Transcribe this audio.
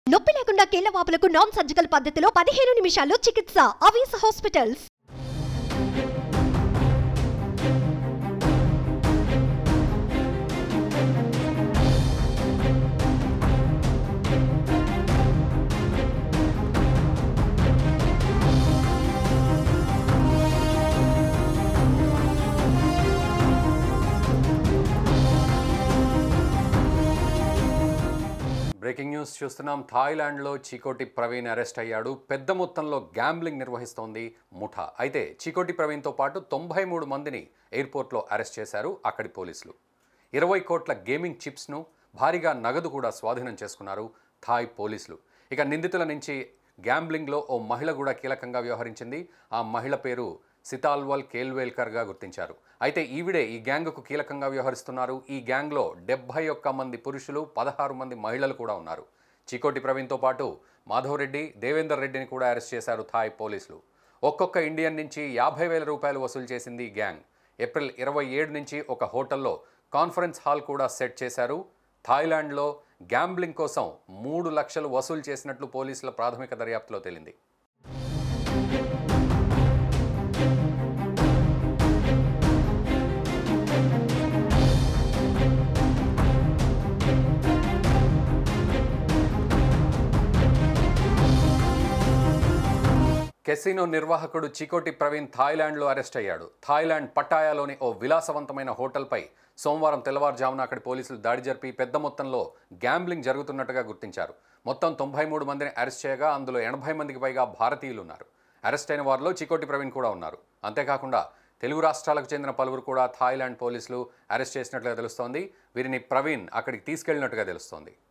నొప్పి లేకుండా కీళ్ల వాపులకు నాన్ సర్జికల్ పద్ధతిలో పదిహేను నిమిషాల్లో చికిత్స అవీస్ హాస్పిటల్స్ బ్రేకింగ్ న్యూస్ చూస్తున్నాం థాయిలాండ్లో చీకోటి ప్రవీణ్ అరెస్ట్ అయ్యాడు పెద్ద మొత్తంలో గ్యాంబ్లింగ్ నిర్వహిస్తోంది ముఠా అయితే చీకోటి ప్రవీణ్తో పాటు తొంభై మూడు మందిని ఎయిర్పోర్ట్లో అరెస్ట్ చేశారు అక్కడి పోలీసులు ఇరవై కోట్ల గేమింగ్ చిప్స్ను భారీగా నగదు కూడా స్వాధీనం చేసుకున్నారు థాయ్ పోలీసులు ఇక నిందితుల నుంచి గ్యాంబ్లింగ్లో ఓ మహిళ కూడా కీలకంగా వ్యవహరించింది ఆ మహిళ పేరు సితాల్వల్ కేల్వేల్కర్గా గుర్తించారు అయితే ఈవిడే ఈ గ్యాంగ్కు కీలకంగా వ్యవహరిస్తున్నారు ఈ గ్యాంగ్లో డెబ్బై ఒక్క మంది పురుషులు పదహారు మంది మహిళలు కూడా ఉన్నారు చీకోటి ప్రవీణ్తో పాటు మాధవరెడ్డి దేవేందర్ రెడ్డిని కూడా అరెస్ట్ చేశారు థాయ్ పోలీసులు ఒక్కొక్క ఇండియన్ నుంచి యాభై వేల రూపాయలు వసూలు చేసింది ఈ గ్యాంగ్ ఏప్రిల్ ఇరవై ఏడు నుంచి ఒక హోటల్లో కాన్ఫరెన్స్ హాల్ కూడా సెట్ చేశారు థాయిలాండ్లో గ్యాంబ్లింగ్ కోసం మూడు లక్షలు వసూలు చేసినట్లు పోలీసుల ప్రాథమిక దర్యాప్తులో తేలింది కెసినో నిర్వాహకుడు చికోటి ప్రవీణ్ థాయిలాండ్లో అరెస్ట్ అయ్యాడు థాయిలాండ్ పటాయాలోని ఓ విలాసవంతమైన హోటల్పై సోమవారం తెల్లవారుజామున అక్కడి పోలీసులు దాడి జరిపి పెద్ద మొత్తంలో గ్యాంబ్లింగ్ జరుగుతున్నట్టుగా గుర్తించారు మొత్తం తొంభై మూడు మందిని అరెస్ట్ చేయగా అందులో ఎనభై మందికి పైగా భారతీయులు ఉన్నారు అరెస్ట్ అయిన వారిలో చికోటి ప్రవీణ్ కూడా ఉన్నారు అంతేకాకుండా తెలుగు రాష్ట్రాలకు చెందిన పలువురు కూడా థాయిలాండ్ పోలీసులు అరెస్ట్ చేసినట్లుగా తెలుస్తోంది వీరిని ప్రవీణ్ అక్కడికి తీసుకెళ్లినట్టుగా తెలుస్తోంది